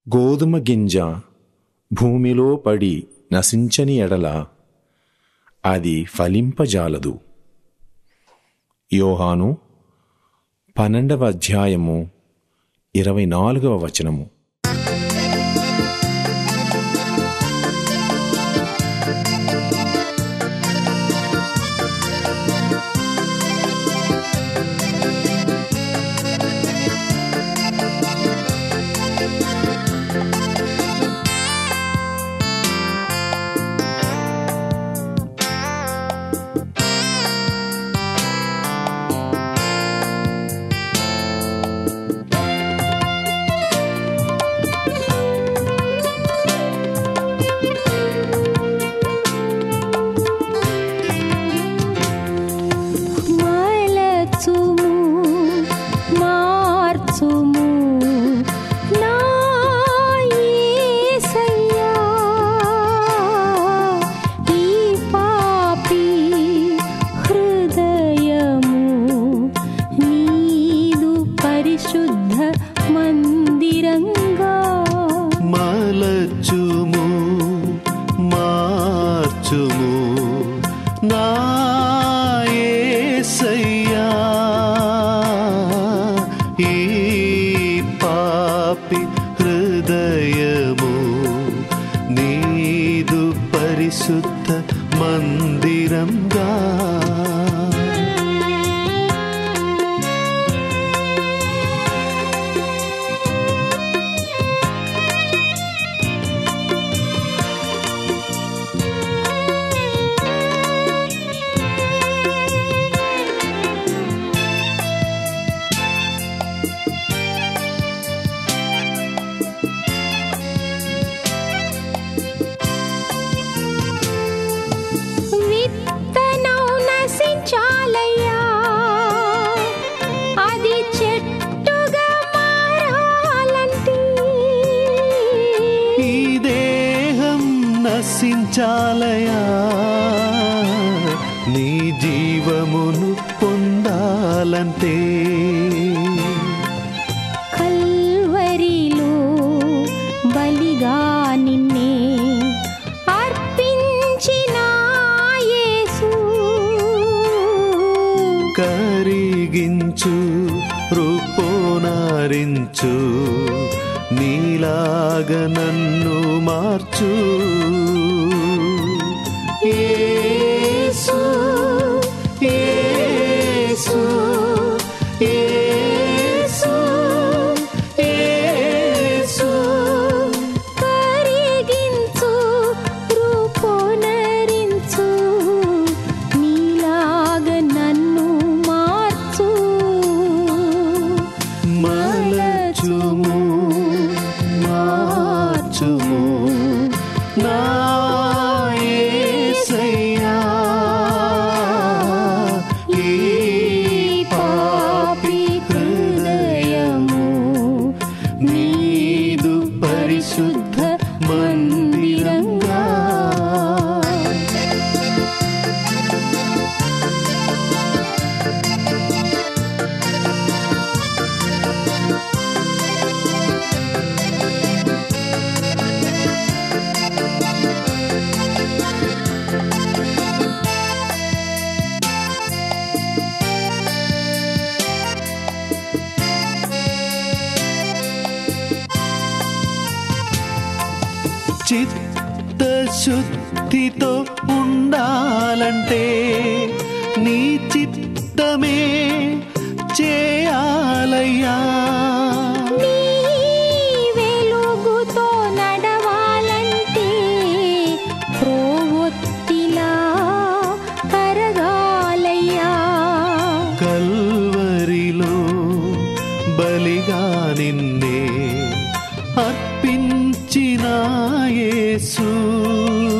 గోధుమ గింజ భూమిలో పడి నశించని ఎడల అది ఫలింపజాలదు యోహాను పన్నెండవ అధ్యాయము ఇరవై నాలుగవ వచనము మలచుము మార్చుము నా యేసయ్యా ఈ పాపి హృదయము నీదు పరిశుద్ధ మందిరంగా మలచుము మార్చుము నా యేసయ్యా ఈ పాపి హృదయము నీదు పరిశుద్ధ మందిరంగా విత్తనం నశించాలయ్యా అది చెట్టుగా మారాలంటే ఈ దేహం నశించాలయా నీ జీవమును పొందాలంటే కల్వరిలో బలిగా నిన్నే అర్పించిన యేసు కరిగించు రూపోనారించు నీలాగ నన్ను మార్చు యేసు యేసు యేసు యేసు కరిగించు రూపోనరించు నీలాగ నన్ను మార్చు మలచుము మార్చుము నా యేసయ్యా ఈ పాపి హృదయము నీదు పరిశుద్ధ మందిరంగా చిత్తశుద్ధితో ఉండాలంటే నీ చిత్తమే చేయాలయ్యా నీ వెలుగుతో నడవాలంటే ప్రోవొత్తిలా కరగాలయ్యా కల్వరిలో బలిగా నిన్నే అర్పించిన యేసు